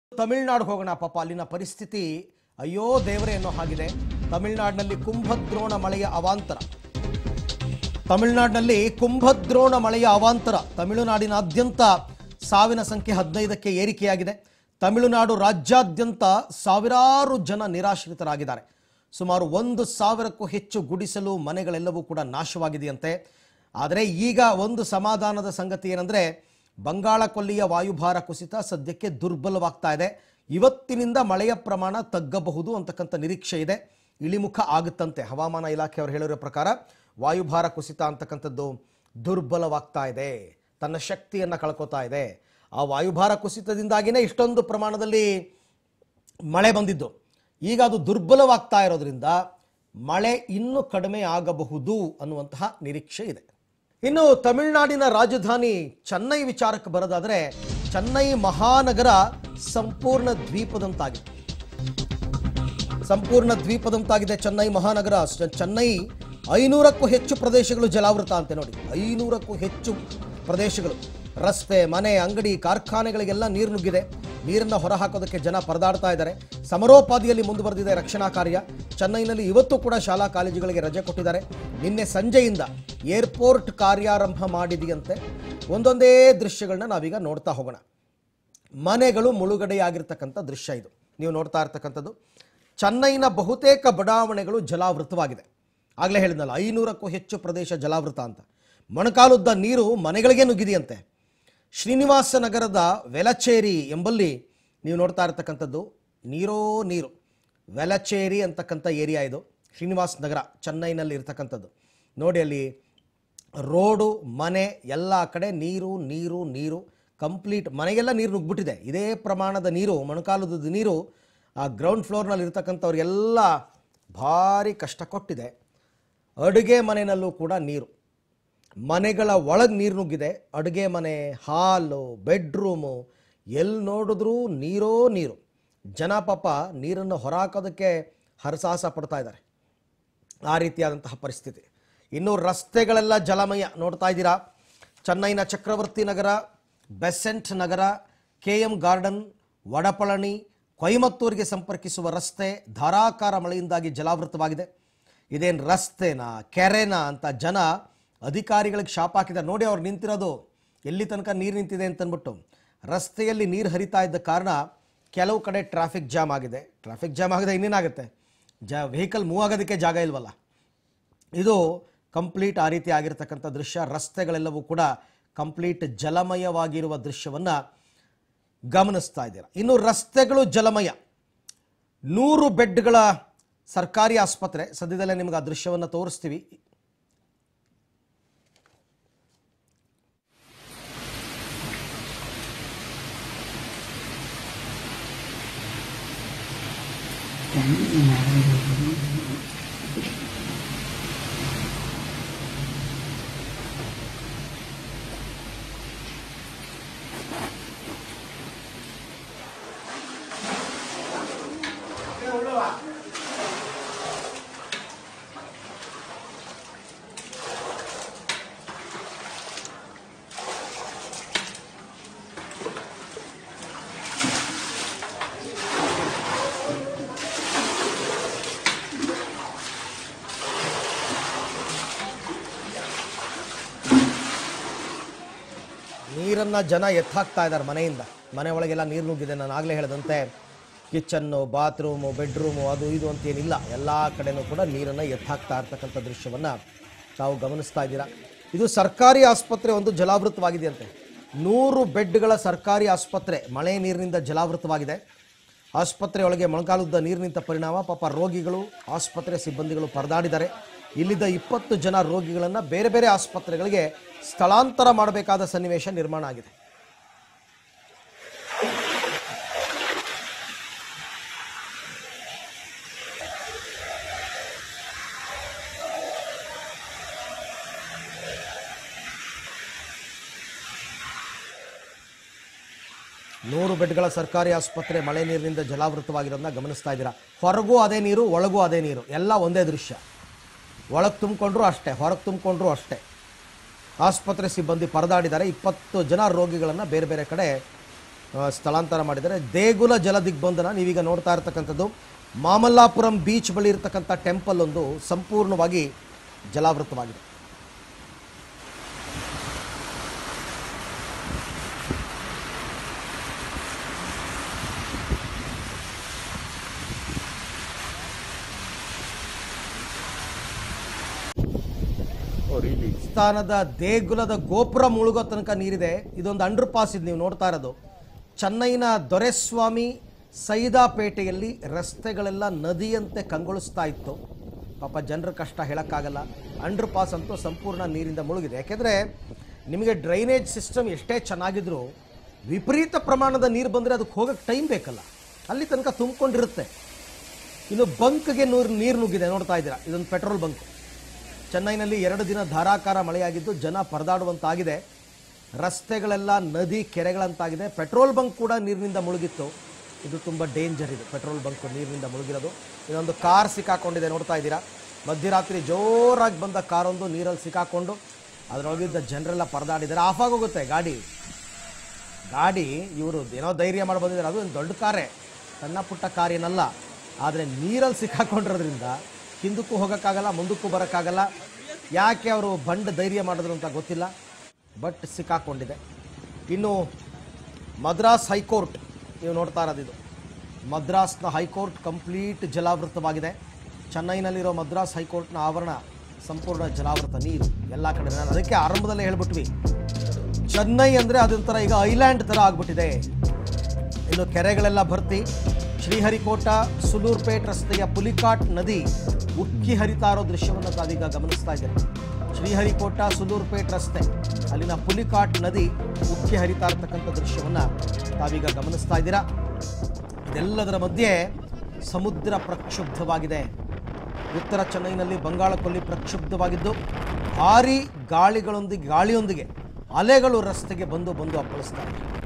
ತಮಿಳ್ನಾಡು ಹೋಗೋಣ ಪಾಪ ಅಲ್ಲಿನ ಪರಿಸ್ಥಿತಿ ಅಯ್ಯೋ ದೇವರೇ ಅನ್ನೋ ಹಾಗಿದೆ ತಮಿಳ್ನಾಡಿನಲ್ಲಿ ಕುಂಭದ್ರೋಣ ಮಳೆಯ ಅವಾಂತರ ತಮಿಳುನಾಡಿನಲ್ಲಿ ಕುಂಭದ್ರೋಣ ಮಳೆಯ ಅವಾಂತರ ತಮಿಳುನಾಡಿನಾದ್ಯಂತ ಸಾವಿನ ಸಂಖ್ಯೆ ಹದಿನೈದಕ್ಕೆ ಏರಿಕೆಯಾಗಿದೆ ತಮಿಳುನಾಡು ರಾಜ್ಯಾದ್ಯಂತ ಸಾವಿರಾರು ಜನ ನಿರಾಶ್ರಿತರಾಗಿದ್ದಾರೆ ಸುಮಾರು ಒಂದು ಸಾವಿರಕ್ಕೂ ಹೆಚ್ಚು ಗುಡಿಸಲು ಮನೆಗಳೆಲ್ಲವೂ ಕೂಡ ನಾಶವಾಗಿದೆಯಂತೆ ಆದರೆ ಈಗ ಒಂದು ಸಮಾಧಾನದ ಸಂಗತಿ ಏನಂದರೆ ಬಂಗಾಳ ಕೊಲ್ಲಿಯ ವಾಯುಭಾರ ಕುಸಿತ ಸದ್ಯಕ್ಕೆ ದುರ್ಬಲವಾಗ್ತಾ ಇದೆ ಇವತ್ತಿನಿಂದ ಮಳೆಯ ಪ್ರಮಾಣ ತಗ್ಗಬಹುದು ಅಂತಕ್ಕಂಥ ನಿರೀಕ್ಷೆ ಇದೆ ಇಳಿಮುಖ ಆಗುತ್ತಂತೆ ಹವಾಮಾನ ಇಲಾಖೆಯವರು ಹೇಳಿರೋ ಪ್ರಕಾರ ವಾಯುಭಾರ ಕುಸಿತ ಅಂತಕ್ಕಂಥದ್ದು ದುರ್ಬಲವಾಗ್ತಾ ಇದೆ ತನ್ನ ಶಕ್ತಿಯನ್ನು ಕಳ್ಕೊತಾ ಇದೆ ಆ ವಾಯುಭಾರ ಕುಸಿತದಿಂದಾಗಿನೇ ಇಷ್ಟೊಂದು ಪ್ರಮಾಣದಲ್ಲಿ ಮಳೆ ಬಂದಿದ್ದು ಈಗ ಅದು ದುರ್ಬಲವಾಗ್ತಾ ಇರೋದ್ರಿಂದ ಮಳೆ ಇನ್ನೂ ಕಡಿಮೆ ಆಗಬಹುದು ಅನ್ನುವಂತಹ ನಿರೀಕ್ಷೆ ಇದೆ ಇನ್ನು ತಮಿಳುನಾಡಿನ ರಾಜಧಾನಿ ಚೆನ್ನೈ ವಿಚಾರಕ್ಕೆ ಬರೋದಾದರೆ ಚೆನ್ನೈ ಮಹಾನಗರ ಸಂಪೂರ್ಣ ದ್ವೀಪದಂತಾಗಿದೆ ಸಂಪೂರ್ಣ ದ್ವೀಪದಂತಾಗಿದೆ ಚೆನ್ನೈ ಮಹಾನಗರ ಚ- ಚೆನ್ನೈ ಐನೂರಕ್ಕೂ ಹೆಚ್ಚು ಪ್ರದೇಶಗಳು ಜಲಾವೃತ ಅಂತೆ ನೋಡಿ ಐನೂರಕ್ಕೂ ಹೆಚ್ಚು ಪ್ರದೇಶಗಳು ರಸ್ತೆ ಮನೆ ಅಂಗಡಿ ಕಾರ್ಖಾನೆಗಳಿಗೆಲ್ಲ ನೀರು ನುಗ್ಗಿದೆ ನೀರನ್ನು ಹೊರಹಾಕೋದಕ್ಕೆ ಜನ ಪರದಾಡ್ತಾ ಇದ್ದಾರೆ ಸಮರೋಪಾದಿಯಲ್ಲಿ ಮುಂದುವರೆದಿದೆ ರಕ್ಷಣಾ ಕಾರ್ಯ ಚೆನ್ನೈನಲ್ಲಿ ಇವತ್ತು ಕೂಡ ಶಾಲಾ ಕಾಲೇಜುಗಳಿಗೆ ರಜೆ ಕೊಟ್ಟಿದ್ದಾರೆ ನಿನ್ನೆ ಸಂಜೆಯಿಂದ ಏರ್ಪೋರ್ಟ್ ಕಾರ್ಯಾರಂಭ ಮಾಡಿದೆಯಂತೆ ಒಂದೊಂದೇ ದೃಶ್ಯಗಳನ್ನ ನಾವೀಗ ನೋಡ್ತಾ ಹೋಗೋಣ ಮನೆಗಳು ಮುಳುಗಡೆಯಾಗಿರ್ತಕ್ಕಂಥ ದೃಶ್ಯ ಇದು ನೀವು ನೋಡ್ತಾ ಇರ್ತಕ್ಕಂಥದ್ದು ಚೆನ್ನೈನ ಬಹುತೇಕ ಬಡಾವಣೆಗಳು ಜಲಾವೃತವಾಗಿದೆ ಆಗಲೇ ಹೇಳಿದ್ನಲ್ಲ ಐನೂರಕ್ಕೂ ಹೆಚ್ಚು ಪ್ರದೇಶ ಜಲಾವೃತ ಅಂತ ಮೊಣಕಾಲುದ್ದ ನೀರು ಮನೆಗಳಿಗೆ ನುಗ್ಗಿದೆಯಂತೆ ಶ್ರೀನಿವಾಸ ನಗರದ ವೆಲಚೇರಿ ಎಂಬಲ್ಲಿ ನೀವು ನೋಡ್ತಾ ಇರ್ತಕ್ಕಂಥದ್ದು ನೀರೋ ನೀರು ವೆಲಚೇರಿ ಅಂತಕ್ಕಂಥ ಏರಿಯಾ ಇದು ಶ್ರೀನಿವಾಸ ನಗರ ಚೆನ್ನೈನಲ್ಲಿ ಇರ್ತಕ್ಕಂಥದ್ದು ನೋಡಿ ಅಲ್ಲಿ ರೋಡು ಮನೆ ಎಲ್ಲ ಕಡೆ ನೀರು ನೀರು ನೀರು ಕಂಪ್ಲೀಟ್ ಮನೆಗೆಲ್ಲ ನೀರು ನುಗ್ಬಿಟ್ಟಿದೆ ಇದೇ ಪ್ರಮಾಣದ ನೀರು ಮೊಣಕಾಲದ ನೀರು ಆ ಗ್ರೌಂಡ್ ಫ್ಲೋರ್ನಲ್ಲಿ ಇರ್ತಕ್ಕಂಥವ್ರಿಗೆಲ್ಲ ಭಾರಿ ಕಷ್ಟ ಕೊಟ್ಟಿದೆ ಅಡುಗೆ ಮನೆಯಲ್ಲೂ ಕೂಡ ನೀರು ಮನೆಗಳ ಒಳಗೆ ನೀರು ನುಗ್ಗಿದೆ ಅಡುಗೆ ಮನೆ ಹಾಲು ಬೆಡ್ರೂಮು ಎಲ್ಲಿ ನೋಡಿದ್ರೂ ನೀರೋ ನೀರು ಜನ ಪಾಪ ನೀರನ್ನು ಹೊರಹಾಕೋದಕ್ಕೆ ಹರಸಾಹಸ ಪಡ್ತಾ ಇದ್ದಾರೆ ಆ ರೀತಿಯಾದಂತಹ ಪರಿಸ್ಥಿತಿ ಇನ್ನು ರಸ್ತೆಗಳೆಲ್ಲ ಜಲಮಯ ನೋಡ್ತಾ ಇದ್ದೀರಾ ಚೆನ್ನೈನ Chakravarthi Nagar Besant Nagar K M garden Vadapalani ಕೊಯಮತ್ತೂರಿಗೆ ಸಂಪರ್ಕಿಸುವ ರಸ್ತೆ ಧಾರಾಕಾರ ಮಳೆಯಿಂದಾಗಿ ಜಲಾವೃತವಾಗಿದೆ ಇದೇನು ರಸ್ತೆನಾ ಕೆರೆನಾ ಅಂತ ಜನ ಅಧಿಕಾರಿಗಳಿಗೆ ಶಾಪ ಹಾಕಿದ್ದಾರೆ ನೋಡಿ ಅವ್ರು ನಿಂತಿರೋದು ಎಲ್ಲಿ ತನಕ ನೀರು ನಿಂತಿದೆ ಅಂತಂದ್ಬಿಟ್ಟು ರಸ್ತೆಯಲ್ಲಿ ನೀರು ಹರಿತಾ ಇದ್ದ ಕಾರಣ ಕೆಲವು ಕಡೆ ಟ್ರಾಫಿಕ್ ಜಾಮ್ ಆಗಿದೆ ಟ್ರಾಫಿಕ್ ಜಾಮ್ ಆಗಿದೆ ಇನ್ನೇನಾಗುತ್ತೆ ಜ ವೆಹಿಕಲ್ ಮೂವ್ ಆಗೋದಕ್ಕೆ ಜಾಗ ಇಲ್ವಲ್ಲ ಇದು ಕಂಪ್ಲೀಟ್ ಆ ರೀತಿ ಆಗಿರ್ತಕ್ಕಂಥ ದೃಶ್ಯ ರಸ್ತೆಗಳೆಲ್ಲವೂ ಕೂಡ ಕಂಪ್ಲೀಟ್ ಜಲಮಯವಾಗಿರುವ ದೃಶ್ಯವನ್ನು ಗಮನಿಸ್ತಾ ಇದ್ದೀರಾ ಇನ್ನು ರಸ್ತೆಗಳು ಜಲಮಯ ನೂರು ಬೆಡ್ಗಳ ಸರ್ಕಾರಿ ಆಸ್ಪತ್ರೆ ಸದ್ಯದಲ್ಲೇ ನಿಮಗೆ ಆ ದೃಶ್ಯವನ್ನು ತೋರಿಸ್ತೀವಿ ನೀರನ್ನು ಜನ ಎತ್ತಾಕ್ತಾ ಇದ್ದಾರೆ ಮನೆಯಿಂದ ಮನೆ ಒಳಗೆಲ್ಲ ನೀರು ನುಗ್ಗಿದೆ ನಾನು ಆಗಲೇ ಹೇಳಿದಂತೆ ಕಿಚನ್ನು ಬಾತ್ರೂಮು ಬೆಡ್ರೂಮು ಅದು ಇದು ಅಂತೇನಿಲ್ಲ ಎಲ್ಲ ಕಡೆನೂ ಕೂಡ ನೀರನ್ನು ಎತ್ತಾಕ್ತಾ ಇರ್ತಕ್ಕಂಥ ದೃಶ್ಯವನ್ನು ತಾವು ಗಮನಿಸ್ತಾ ಇದ್ದೀರಾ ಇದು ಸರ್ಕಾರಿ ಆಸ್ಪತ್ರೆ ಒಂದು ಜಲಾವೃತವಾಗಿದೆಯಂತೆ ನೂರು ಬೆಡ್ಗಳ ಸರ್ಕಾರಿ ಆಸ್ಪತ್ರೆ ಮಳೆ ನೀರಿನಿಂದ ಜಲಾವೃತವಾಗಿದೆ ಆಸ್ಪತ್ರೆಯೊಳಗೆ ಮೊಳಕಾಲುದ್ದ ನೀರು ನಿಂತ ಪರಿಣಾಮ ಪಾಪ ರೋಗಿಗಳು ಆಸ್ಪತ್ರೆ ಸಿಬ್ಬಂದಿಗಳು ಪರದಾಡಿದ್ದಾರೆ ಇಲ್ಲಿದ್ದ ಇಪ್ಪತ್ತು ಜನ ರೋಗಿಗಳನ್ನು ಬೇರೆ ಬೇರೆ ಆಸ್ಪತ್ರೆಗಳಿಗೆ ಸ್ಥಳಾಂತರ ಮಾಡಬೇಕಾದ ಸನ್ನಿವೇಶ ನಿರ್ಮಾಣ ಆಗಿದೆ ನೂರು ಬೆಡ್ಗಳ ಸರ್ಕಾರಿ ಆಸ್ಪತ್ರೆ ಮಳೆ ನೀರಿನಿಂದ ಜಲಾವೃತವಾಗಿರೋದನ್ನ ಗಮನಿಸ್ತಾ ಇದ್ದೀರಾ ಹೊರಗೂ ಅದೇ ನೀರು ಒಳಗೂ ಅದೇ ನೀರು ಎಲ್ಲ ಒಂದೇ ದೃಶ್ಯ ಒಳಗೆ ತುಂಬಿಕೊಂಡ್ರು ಅಷ್ಟೇ ಹೊರಗೆ ತುಂಬಿಕೊಂಡ್ರು ಅಷ್ಟೇ ಆಸ್ಪತ್ರೆ ಸಿಬ್ಬಂದಿ ಪರದಾಡಿದ್ದಾರೆ ಇಪ್ಪತ್ತು ಜನ ರೋಗಿಗಳನ್ನು ಬೇರೆ ಬೇರೆ ಕಡೆ ಆ, ಸ್ಥಳಾಂತರ ಮಾಡಿದ್ದಾರೆ ದೇಗುಲ ಜಲ ದಿಗ್ಬಂಧನ ನೀವೀಗ ನೋಡ್ತಾ ಇರತಕ್ಕಂಥದ್ದು ಮಾಮಲ್ಲಾಪುರಂ ಬೀಚ್ ಬಳಿ ಇರತಕ್ಕಂಥ ಟೆಂಪಲ್ ಒಂದು ಸಂಪೂರ್ಣವಾಗಿ ಜಲಾವೃತವಾಗಿದೆ ಸ್ಥಾನದ ದೇಗುಲದ ಗೋಪುರ ಮುಳುಗೋ ತನಕ ನೀರಿದೆ ಇದೊಂದು ಅಂಡರ್ ಪಾಸ್ ಇದು ನೀವು ನೋಡ್ತಾ ಇರೋದು ಚೆನ್ನೈನ ದೊರೆಸ್ವಾಮಿ ಸೈದಾಪೇಟೆಯಲ್ಲಿ ರಸ್ತೆಗಳೆಲ್ಲ ನದಿಯಂತೆ ಕಂಗೊಳಿಸ್ತಾ ಇತ್ತು ಪಾಪ ಜನರ ಕಷ್ಟ ಹೇಳೋಕ್ಕಾಗಲ್ಲ ಅಂಡರ್ ಪಾಸ್ ಅಂತೂ ಸಂಪೂರ್ಣ ನೀರಿಂದ ಮುಳುಗಿದೆ ಯಾಕೆಂದರೆ ನಿಮಗೆ ಡ್ರೈನೇಜ್ ಸಿಸ್ಟಮ್ ಎಷ್ಟೇ ಚೆನ್ನಾಗಿದ್ರೂ ವಿಪರೀತ ಪ್ರಮಾಣದ ನೀರು ಬಂದರೆ ಅದಕ್ಕೆ ಹೋಗೋಕ್ಕೆ ಟೈಮ್ ಬೇಕಲ್ಲ ಅಲ್ಲಿ ತನಕ ತುಂಬಿಕೊಂಡಿರುತ್ತೆ ಇನ್ನು ಬಂಕ್ಗೆ ನೀರು ನೀರು ನುಗ್ಗಿದೆ ನೋಡ್ತಾ ಇದ್ದೀರಾ ಇದೊಂದು ಪೆಟ್ರೋಲ್ ಬಂಕ್ ಚೆನ್ನೈನಲ್ಲಿ ಎರಡು ದಿನ ಧಾರಾಕಾರ ಮಳೆಯಾಗಿದ್ದು ಜನ ಪರದಾಡುವಂತಾಗಿದೆ ರಸ್ತೆಗಳೆಲ್ಲ ನದಿ ಕೆರೆಗಳಂತಾಗಿದೆ ಪೆಟ್ರೋಲ್ ಬಂಕ್ ಕೂಡ ನೀರಿನಿಂದ ಮುಳುಗಿತ್ತು ಇದು ತುಂಬ ಡೇಂಜರ್ ಇದು ಪೆಟ್ರೋಲ್ ಬಂಕ್ ನೀರಿನಿಂದ ಮುಳುಗಿರೋದು ಇದೊಂದು ಕಾರ್ ಸಿಕ್ಕಾಕೊಂಡಿದೆ ನೋಡ್ತಾ ಇದ್ದೀರಾ ಮಧ್ಯರಾತ್ರಿ ಜೋರಾಗಿ ಬಂದ ಕಾರೊಂದು ನೀರಲ್ಲಿ ಸಿಕ್ಕಾಕೊಂಡು ಅದರೊಳಗಿದ್ದ ಜನರೆಲ್ಲ ಪರದಾಡಿದ್ದಾರೆ ಆಫ್ ಆಗೋಗುತ್ತೆ ಗಾಡಿ ಗಾಡಿ ಇವರು ಏನೋ ಧೈರ್ಯ ಮಾಡಿ ಬಂದಿದ್ದಾರೆ ಅದು ಒಂದು ದೊಡ್ಡ ಕಾರೇ ಸಣ್ಣ ಪುಟ್ಟ ಕಾರ್ ಏನಲ್ಲ ಆದರೆ ನೀರಲ್ಲಿ ಸಿಕ್ಕಾಕೊಂಡಿರೋದ್ರಿಂದ ಹಿಂದಕ್ಕೂ ಹೋಗೋಕ್ಕಾಗಲ್ಲ ಮುಂದಕ್ಕೂ ಬರೋಕ್ಕಾಗಲ್ಲ ಯಾಕೆ ಅವರು ಬಂಡ್ ಧೈರ್ಯ ಮಾಡಿದ್ರು ಅಂತ ಗೊತ್ತಿಲ್ಲ ಬಟ್ ಸಿಕ್ಕಾಕೊಂಡಿದೆ ಇನ್ನು ಮದ್ರಾಸ್ ಹೈಕೋರ್ಟ್ ನೀವು ನೋಡ್ತಾ ಇರೋದು ಇದು ಮದ್ರಾಸ್ನ ಹೈಕೋರ್ಟ್ ಕಂಪ್ಲೀಟ್ ಜಲಾವೃತವಾಗಿದೆ ಚೆನ್ನೈನಲ್ಲಿರೋ ಮದ್ರಾಸ್ ಹೈಕೋರ್ಟ್ನ ಆವರಣ ಸಂಪೂರ್ಣ ಜಲಾವೃತ ನೀರು ಎಲ್ಲ ಕಡೆ ನಾನು ಅದಕ್ಕೆ ಆರಂಭದಲ್ಲೇ ಹೇಳ್ಬಿಟ್ವಿ ಚೆನ್ನೈ ಅಂದರೆ ಅದೊಂಥರ ಈಗ ಐಲ್ಯಾಂಡ್ ಥರ ಆಗ್ಬಿಟ್ಟಿದೆ ಇನ್ನು ಕೆರೆಗಳೆಲ್ಲ ಭರ್ತಿ ಶ್ರೀಹರಿಕೋಟ ಸುಲೂರ್ಪೇಟ್ ರಸ್ತೆಯ ಪುಲಿಕಾಟ್ ನದಿ ಉಕ್ಕಿ ಹರಿತಾ ಇರೋ ದೃಶ್ಯವನ್ನು ತಾವೀಗ ಗಮನಿಸ್ತಾ ಇದ್ದೀರಿ ಶ್ರೀಹರಿಕೋಟ ಸುಲೂರ್ಪೇಟ್ ರಸ್ತೆ ಅಲ್ಲಿನ ಪುಲಿಕಾಟ್ ನದಿ ಉಕ್ಕಿ ಹರಿತಾ ಇರತಕ್ಕಂಥ ದೃಶ್ಯವನ್ನು ತಾವೀಗ ಗಮನಿಸ್ತಾ ಇದ್ದೀರಾ ಇದೆಲ್ಲದರ ಮಧ್ಯೆ ಸಮುದ್ರ ಪ್ರಕ್ಷುಬ್ಧವಾಗಿದೆ ಉತ್ತರ ಚೆನ್ನೈನಲ್ಲಿ ಬಂಗಾಳ ಕೊಲ್ಲಿ ಪ್ರಕ್ಷುಬ್ಧವಾಗಿದ್ದು ಭಾರೀ ಗಾಳಿಗಳೊಂದಿಗೆ ಗಾಳಿಯೊಂದಿಗೆ ಅಲೆಗಳು ರಸ್ತೆಗೆ ಬಂದು ಬಂದು ಅಪ್ಪಳಿಸ್ತಾ ಇದೆ